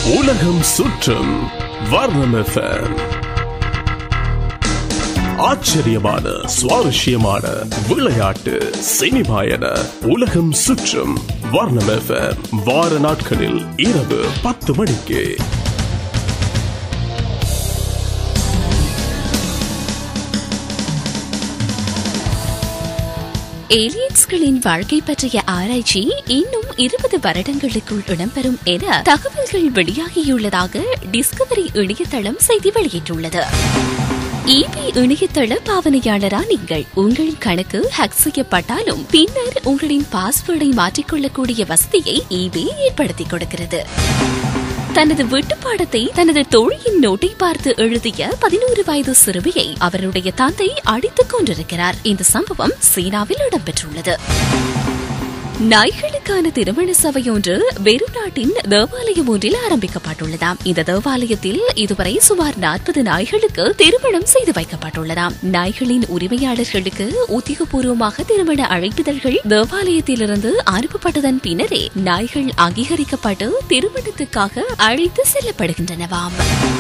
உலகம் சுற்றும் வர்ணம் FM. ஆச்சரியமான சுவாரஸ்யமான விளையாட்டு சினிமா என உலகம் சுற்றும் வர்ணம் FM. வார நாட்களில் இரவு பத்து மணிக்கு ஏலியன்ஸ்களின் வாழ்க்கை பற்றிய ஆராய்ச்சி இன்னும் இருபது வருடங்களுக்குள் இடம்பெறும் என தகவல்கள் வெளியாகியுள்ளதாக டிஸ்கவரி இணையதளம் செய்தி வெளியிட்டுள்ளது இபி இணையதள பாவனையாளரா நீங்கள் உங்கள் கணக்கு ஹேக் செய்யப்பட்டாலும் பின்னர் உங்களின் பாஸ்வேர்டை மாற்றிக்கொள்ளக்கூடிய வசதியை இபி ஏற்படுத்திக் கொடுக்கிறது தனது வீட்டுப்பாடத்தை தனது தோழியின் நோட்டை பார்த்து எழுதிய பதினோரு வயது சிறுமியை அவருடைய தந்தை அடித்துக் கொண்டிருக்கிறார் இந்த சம்பவம் சீனாவில் இடம்பெற்றுள்ளது நாய்களுக்கான திருமண சபை ஒன்று பெரு நாட்டின் தேவாலயம் ஒன்றில் ஆரம்பிக்கப்பட்டுள்ளதாம் இந்த தேவாலயத்தில் இதுவரை சுமார் நாற்பது நாய்களுக்கு திருமணம் செய்து வைக்கப்பட்டுள்ளதாம் நாய்களின் உரிமையாளர்களுக்கு உத்தியோகபூர்வமாக திருமண அழைப்பிதழ்கள் தேவாலயத்திலிருந்து அனுப்பப்பட்டதன் பின்னரே நாய்கள் அங்கீகரிக்கப்பட்டு திருமணத்துக்காக அழைத்து செல்லப்படுகின்றனவாம்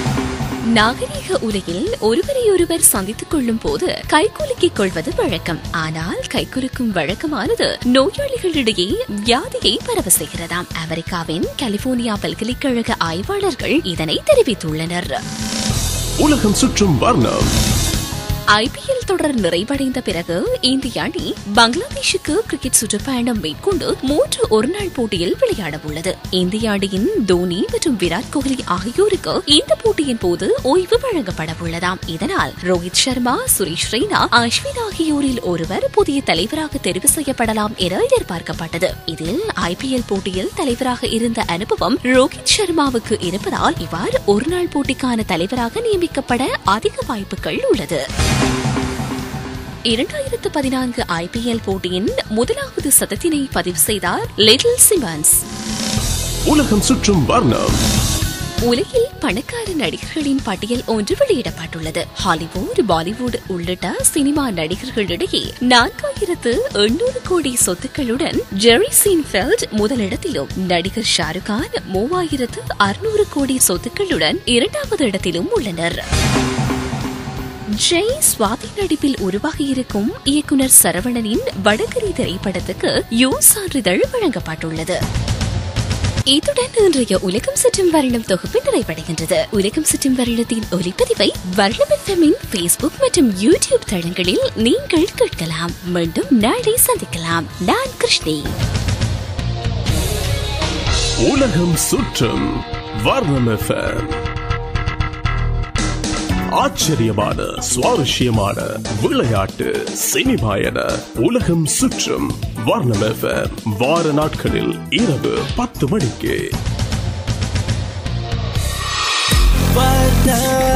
நாகரீக உலகில் ஒருவரையொருவர் சந்தித்துக் கொள்ளும் போது கைகுலுக்கிக் கொள்வது வழக்கம் ஆனால் கைகுலுக்கும் வழக்கமானது நோயாளிகளிடையே வியாதியை பரவ செய்கிறதாம் அமெரிக்காவின் கலிபோர்னியா பல்கலைக்கழக ஆய்வாளர்கள் இதனை தெரிவித்துள்ளனர் உலகம் சுற்றும் வர்ணம் ஐபிஎல் தொடர் நிறைவடைந்த பிறகு இந்திய அணி பங்களாதேஷுக்கு கிரிக்கெட் சுற்றுப்பயணம் மேற்கொண்டு மூன்று ஒருநாள் போட்டியில் விளையாட உள்ளது இந்திய அணியின் தோனி மற்றும் விராட் கோஹ்லி ஆகியோருக்கு இந்த போட்டியின் போது ஓய்வு வழங்கப்பட உள்ளதாம் இதனால் ரோஹித் சர்மா சுரேஷ் ரெய்னா அஸ்வின் ஆகியோரில் ஒருவர் புதிய தலைவராக தெரிவு செய்யப்படலாம் என எதிர்பார்க்கப்பட்டது இதில் ஐபிஎல் போட்டியில் தலைவராக இருந்த அனுபவம் ரோஹித் சர்மாவுக்கு இருப்பதால் இவர் ஒருநாள் போட்டிக்கான தலைவராக நியமிக்கப்பட அதிக வாய்ப்புகள் உள்ளது இரண்டாயிரத்து பதினான்கு ஐபிஎல் போட்டியின் முதலாவது சதத்தினை பதிவு செய்தார் லிட்டில் சிமன்ஸ் உலகம் சுற்றும் வர்ணம் உலகில் பணக்கார நடிகர்களின் பட்டியல் ஒன்று வெளியிடப்பட்டுள்ளது ஹாலிவுட் பாலிவுட் உள்ளிட்ட சினிமா நடிகர்களிடையே நான்காயிரத்து எண்ணூறு கோடி சொத்துக்களுடன் ஜெரி சீன்ஃபெல்ட் முதலிடத்திலும் நடிகர் ஷாருக் கான் மூவாயிரத்து அறுநூறு கோடி சொத்துக்களுடன் இரண்டாவது இடத்திலும் உள்ளனர் ஜெய் சுவாதி நடிப்பில் உருவாகியிருக்கும் இயக்குனர் சரவணனின் வடகரி திரைப்படத்துக்கு யூ சான்றிதழ் வழங்கப்பட்டுள்ளது இத்துடன் இன்றைய உலகம் சுற்றும் வருடம் தொகுப்பு நிறைவடைகின்றது உலகம் சுற்றும் வருடத்தின் ஒலிப்பதிவை வருடம் எஃப்எம்மின் ஃபேஸ்புக் மற்றும் யூடியூப் தளங்களில் நீங்கள் கேட்கலாம் மீண்டும் நாளை சந்திக்கலாம் நான் கிருஷ்ணி உலகம் சுற்றும் வர்ணம் FM. ஆச்சரியமான சுவாரஸ்யமான விளையாட்டு சினிமா என உலகம் சுற்றும் வர்ணம் FM. வார நாட்களில் இரவு பத்து மணிக்கு வர்ணம்